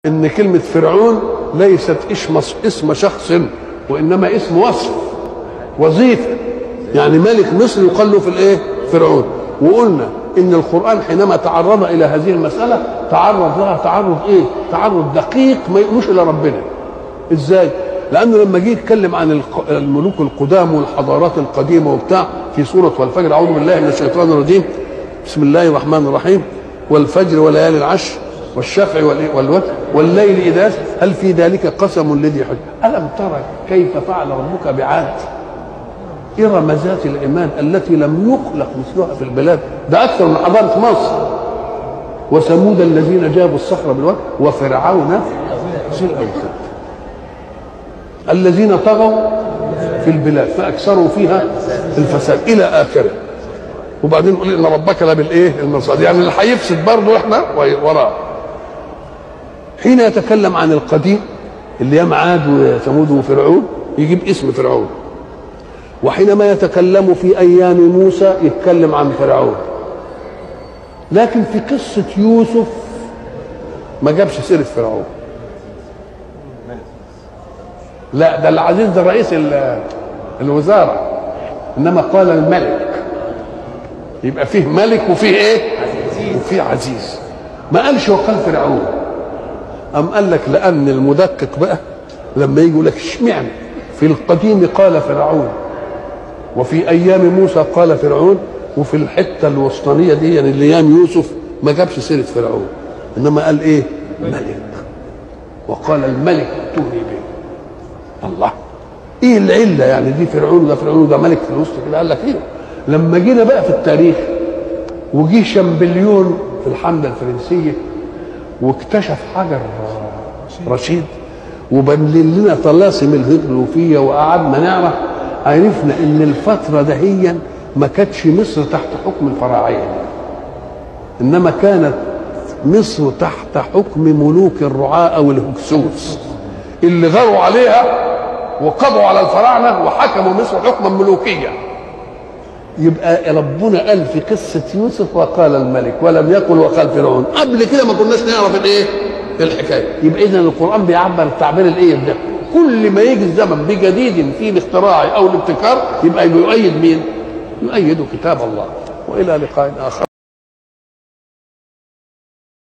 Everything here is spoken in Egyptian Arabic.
ان كلمه فرعون ليست اسم اسم شخص وانما اسم وصف وظيفه يعني ملك مصر يقال له في الايه فرعون وقلنا ان القران حينما تعرض الى هذه المساله تعرض لها تعرض ايه تعرض دقيق ما يقولوش الى ربنا ازاي لانه لما جه يتكلم عن الملوك القدام والحضارات القديمه وبتاع في سوره والفجر اعوذ بالله من الشيطان الرجيم بسم الله الرحمن الرحيم والفجر وليالي العشر والشفع والوتر والليل اذا هل في ذلك قسم لذي حجر الم ترى كيف فعل ربك بعاد إرم ذات العماد التي لم يخلق مثلها في البلاد ده أكثر من حضارة مصر وثمود الذين جابوا الصخر بالواد وفرعون ذي الأوتاد الذين طغوا في البلاد فأكثروا فيها الفساد إلى آخره وبعدين نقول إن ربك لبالإيه المرصاد يعني اللي هيفسد برضه إحنا وراه حين يتكلم عن القديم اللي هي عاد وثمود وفرعون يجيب اسم فرعون وحينما يتكلم في ايام موسى يتكلم عن فرعون لكن في قصه يوسف ما جابش سيره فرعون لا ده العزيز ده رئيس الوزاره انما قال الملك يبقى فيه ملك وفيه ايه وفيه عزيز ما قالش وقال فرعون أم قال لك لأن المدقق بقى لما يجي يقول لك اشمعنى في القديم قال فرعون وفي ايام موسى قال فرعون وفي الحته الوسطانيه دي يعني اللي ايام يوسف ما جابش سيره فرعون انما قال ايه ملك وقال الملك ائتوني به الله ايه العله يعني دي فرعون وده فرعون وده ملك في الوسط كده قال لك ايه لما جينا بقى في التاريخ وجي شامبليون في الحمله الفرنسيه واكتشف حجر رشيد وبنلل لنا طلاسم الهيروغليفيه وقعدنا نعرف عرفنا ان الفتره دهيا ما كانتش مصر تحت حكم الفراعنه انما كانت مصر تحت حكم ملوك الرعاة او الهكسوس اللي غاروا عليها وقضوا على الفراعنه وحكموا مصر حكما ملوكيا يبقى ربنا قال في قصه يوسف وقال الملك ولم يقل وقال فرعون قبل كده ما كناش نعرف الايه الحكايه يبقى اذا القران بيعبر التعبير الايه ده كل ما يجي الزمن بجديد في الاختراع او الابتكار يبقى يؤيد مين؟ يؤيد كتاب الله والى لقاء اخر